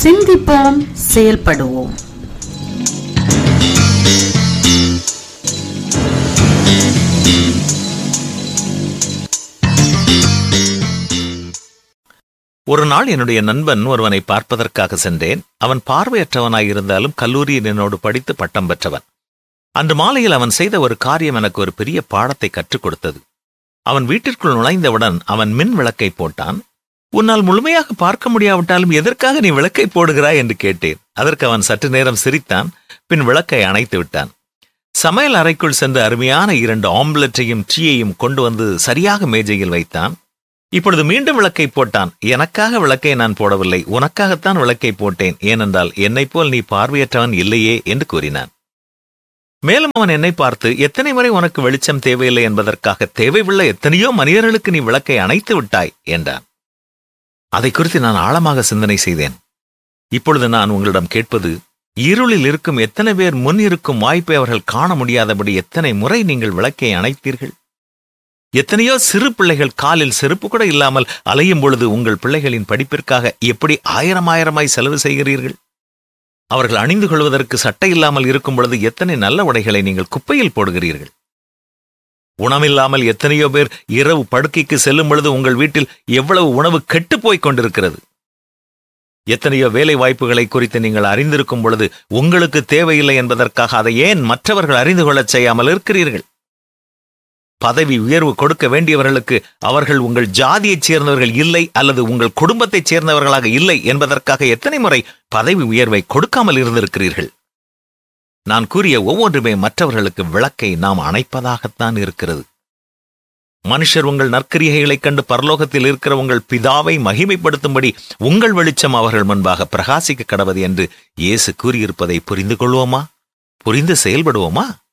சிந்திப்போம் செயல்படுவோம் ஒரு நாள் என்னுடைய நண்பன் ஒருவனை பார்ப்பதற்காக சென்றேன் அவன் பார்வையற்றவனாயிருந்தாலும் கல்லூரியில் என்னோடு படித்து பட்டம் பெற்றவன் அன்று மாலையில் அவன் செய்த ஒரு காரியம் எனக்கு ஒரு பெரிய பாடத்தை கற்றுக் கொடுத்தது அவன் வீட்டிற்குள் நுழைந்தவுடன் அவன் மின் விளக்கை போட்டான் உன்னால் முழுமையாக பார்க்க முடியாவிட்டாலும் எதற்காக நீ விளக்கை போடுகிறாய் என்று கேட்டேன் அதற்கு அவன் சற்று நேரம் சிரித்தான் பின் விளக்கை அணைத்து விட்டான் சமையல் அறைக்குள் சென்று அருமையான இரண்டு ஆம்லெட்டையும் டீயையும் கொண்டு வந்து சரியாக மேஜையில் வைத்தான் இப்பொழுது மீண்டும் விளக்கை போட்டான் எனக்காக விளக்கை நான் போடவில்லை உனக்காகத்தான் விளக்கை போட்டேன் ஏனென்றால் என்னைப் போல் நீ பார்வையற்றவன் இல்லையே என்று கூறினான் மேலும் அவன் என்னை பார்த்து எத்தனை முறை உனக்கு வெளிச்சம் தேவையில்லை என்பதற்காக தேவையுள்ள எத்தனையோ மனிதர்களுக்கு நீ விளக்கை அணைத்து விட்டாய் என்றான் அதை குறித்து நான் ஆழமாக சிந்தனை செய்தேன் இப்பொழுது நான் உங்களிடம் கேட்பது இருளில் இருக்கும் எத்தனை பேர் முன் இருக்கும் வாய்ப்பை அவர்கள் காண முடியாதபடி எத்தனை முறை நீங்கள் விளக்கை அணைத்தீர்கள் எத்தனையோ சிறு பிள்ளைகள் காலில் செருப்பு கூட இல்லாமல் அலையும் பொழுது உங்கள் பிள்ளைகளின் படிப்பிற்காக எப்படி ஆயிரம் ஆயிரமாய் செலவு செய்கிறீர்கள் அவர்கள் அணிந்து கொள்வதற்கு சட்டை இல்லாமல் இருக்கும் பொழுது எத்தனை நல்ல உடைகளை நீங்கள் குப்பையில் போடுகிறீர்கள் உணவில்லாமல் எத்தனையோ பேர் இரவு படுக்கைக்கு செல்லும் பொழுது உங்கள் வீட்டில் எவ்வளவு உணவு கெட்டுப் போய்க் கொண்டிருக்கிறது எத்தனையோ வேலை வாய்ப்புகளை குறித்து நீங்கள் அறிந்திருக்கும் பொழுது உங்களுக்கு தேவையில்லை என்பதற்காக அதை ஏன் மற்றவர்கள் அறிந்து கொள்ளச் செய்யாமல் இருக்கிறீர்கள் பதவி உயர்வு கொடுக்க வேண்டியவர்களுக்கு அவர்கள் உங்கள் ஜாதியைச் சேர்ந்தவர்கள் இல்லை அல்லது உங்கள் குடும்பத்தைச் சேர்ந்தவர்களாக இல்லை என்பதற்காக எத்தனை முறை பதவி உயர்வை கொடுக்காமல் இருந்திருக்கிறீர்கள் நான் கூறிய ஒவ்வொன்றுமே மற்றவர்களுக்கு விளக்கை நாம் அணைப்பதாகத்தான் இருக்கிறது மனுஷர் உங்கள் நற்கிரியைகளைக் கண்டு பரலோகத்தில் இருக்கிற உங்கள் பிதாவை மகிமைப்படுத்தும்படி உங்கள் வெளிச்சம் அவர்கள் முன்பாக பிரகாசிக்க கடவது என்று இயேசு கூறியிருப்பதை புரிந்து கொள்வோமா புரிந்து செயல்படுவோமா